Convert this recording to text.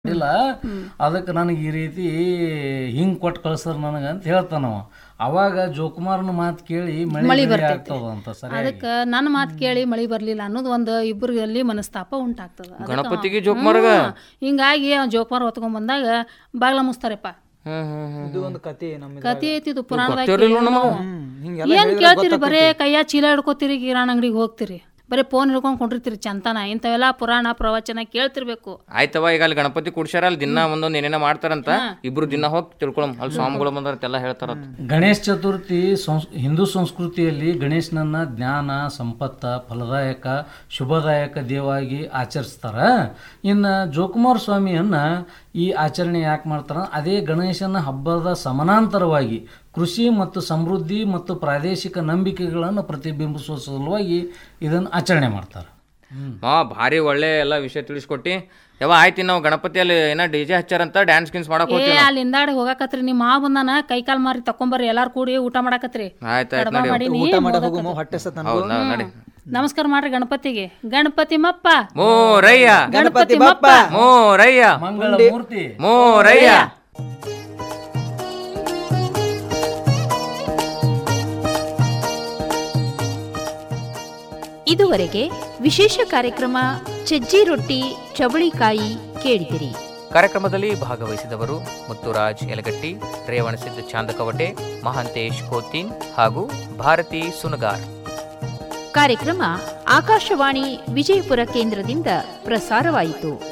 ಇಲ್ಲ ಅದಕ್ಕೆ ನನಗೆ ಈ ರೀತಿ ಹಿಂಗ್ ಕೊಟ್ಟು ಕಳ್ಸರ್ ನನಗೆ ಅಂತ ಹೇಳ್ತಾನವ ಅವಾಗ ಜೋಕುಮಾರನ ಮಾತು ಕೇಳಿ ಮಳೆ ಬೆಳೆ ಆಗ್ತದ ಅಂತ ಸರಿ ಅದಕ್ಕೆ ನನ್ನ ಮಾತು ಕೇಳಿ ಮಳಿ ಬರ್ಲಿಲ್ಲ ಅನ್ನೋದು ಒಂದು ಇಬ್ಬರಲ್ಲಿ ಮನಸ್ತಾಪ ಉಂಟಾಗ್ತದ ಅದಕ್ಕ ಗಣಪತಿಗೆ ಜೋಕುಮಾರ್ಗ? ಹ್ಮ್. ಹಿಂಗಾಗಿ ಅವ ಜೋಕುಮಾರ್ ಹೊತ್ಕೊಂಡ್ ಬಂದಾಗ ಬಾಗ್ಲ ಮುಸ್ತಾರಪ್ಪ ಹ್ಮ್ ಹ್ಮ್ ಹ್ಮ್ ಇದು ಒಂದು ಕತೆ ನಮ್ಮ ಕತಿ ಐತಿದು ಪುರಾಣದಾಗ ಗೊತ್ತಿರ್ಲಿಲ್ಲ ನಮಗ. ಹಿಂಗೆಲ್ಲ ಏನ್ ಕೇಳ್ತೀರಿ ಬರೇ ಕೈಯ ಚೀಲ ಹಿಡ್ಕೋತೀರಿ ಕಿರಾಣ ಅಂಗಡಿಗೆ ಹೋಗ್ತೀರಿ ಬರೀ ಫೋನ್ ಹಿಡ್ಕೊಂಡ್ ಕೊಂಡಿರ್ತೀರಿ ಚಂತನ ಇಂಥವೆಲ್ಲ ಪುರಾಣ ಪ್ರವಚನ ಕೇಳ್ತಿರ್ಬೇಕು ಆಯ್ತವ ಈಗ ಅಲ್ಲಿ ಗಣಪತಿ ಕುಡ್ಸ್ಯಾರ ಅಲ್ಲಿ ದಿನ ಒಂದೊಂದ್ ಏನೇನ ಮಾಡ್ತಾರಂತ ಇಬ್ರು ದಿನ ಹೋಗಿ ತಿಳ್ಕೊಳಮ್ ಅಲ್ಲಿ ಸ್ವಾಮಿಗಳು ಬಂದಾರ ಎಲ್ಲ ಹೇಳ್ತಾರಂತ ಗಣೇಶ ಚತುರ್ಥಿ ಸಂಸ್ ಹಿಂದೂ ಸಂಸ್ಕೃತಿಯಲ್ಲಿ ಗಣೇಶನನ್ನ ಜ್ಞಾನ ಸಂಪತ್ತ ಫಲದಾಯಕ ಶುಭದಾಯಕ ದೇವಾಗಿ ಆಚರಿಸ್ತಾರ ಇನ್ನು ಜೋಕುಮಾರ ಸ್ವಾಮಿಯನ್ನ ಈ ಆಚರಣೆ ಯಾಕೆ ಮಾಡ್ತಾರ ಅದೇ ಗಣೇಶನ ಹಬ್ಬದ ಸಮಾನಾಂತರವಾಗಿ ಕೃಷಿ ಮತ್ತು ಸಮೃದ್ಧಿ ಮತ್ತು ಪ್ರಾದೇಶಿಕ ನಂಬಿಕೆಗಳನ್ನು ಪ್ರತಿಬಿಂಬಿಸುವ ಸಲುವಾಗಿ ಇದನ್ನು ಆಚರಣೆ ಮಾಡ್ತಾರೆ ಹಾ ಭಾರಿ ಒಳ್ಳೆ ಎಲ್ಲ ವಿಷಯ ತಿಳಿಸ್ಕೊಟ್ಟಿ ಯಾವ ಆಯ್ತು ನಾವು ಗಣಪತಿಯಲ್ಲಿ ಏನ ಡಿ ಜೆ ಹಚ್ಚಾರಂತ ಡ್ಯಾನ್ಸ್ ಗಿನ್ಸ್ ಮಾಡಕ್ ಏ ಹೋಗ್ತೀವಿ ಅಲ್ಲಿ ಹಿಂದಾಡಿ ಹೋಗಾಕತ್ರಿ ನಿಮ್ಮ ಮಾವ ಬಂದಾನ ಕೈಕಾಲ್ ಮಾರಿ ತಕೊಂಬರ್ರಿ ಎಲ್ಲಾರು ಕೂಡಿ ಊಟ ಮಾಡಾಕತ್ರಿ ಆಯ್ತು ಆಯ್ತು ಕಡ್ಬ ನಡಿ ಮಾಡೀನಿ, ಊಟ ಮಾಡಿ ಮೋದಕ- ಹೋಗು ಹೊಟ್ಟೆ ಸತ ಹೌದು ನಾ- ನಡಿ ನಮಸ್ಕಾರ ಮಾಡ್ರಿ ಗಣಪತಿಗೆ ಗಣಪತಿ ಮಪ್ಪ ಮೋರಯ್ಯ ಗಣಪತಿ ಮಪ್ಪ ಮೋರಯ್ಯ ಮಂಗಳ ಮೂರ್ತಿ ಮೋರಯ್ಯ ಇದುವರೆಗೆ ವಿಶೇಷ ಕಾರ್ಯಕ್ರಮ ಸಜ್ಜಿ ರೊಟ್ಟಿ ಚವಳಿಕಾಯಿ ಕೇಳಿದಿರಿ ಕಾರ್ಯಕ್ರಮದಲ್ಲಿ ಭಾಗವಹಿಸಿದವರು ಮುತ್ತುರಾಜ್ ಯಲಗಟ್ಟಿ ರೇವಣಸಿದ್ದ ಚಾಂದಕವಟೆ ಮಹಾಂತೇಶ್ ಕೋತಿನ್ ಹಾಗೂ ಭಾರತಿ ಸುನಗಾರ್ ಕಾರ್ಯಕ್ರಮ ಆಕಾಶವಾಣಿ ವಿಜಯಪುರ ಕೇಂದ್ರದಿಂದ ಪ್ರಸಾರವಾಯಿತು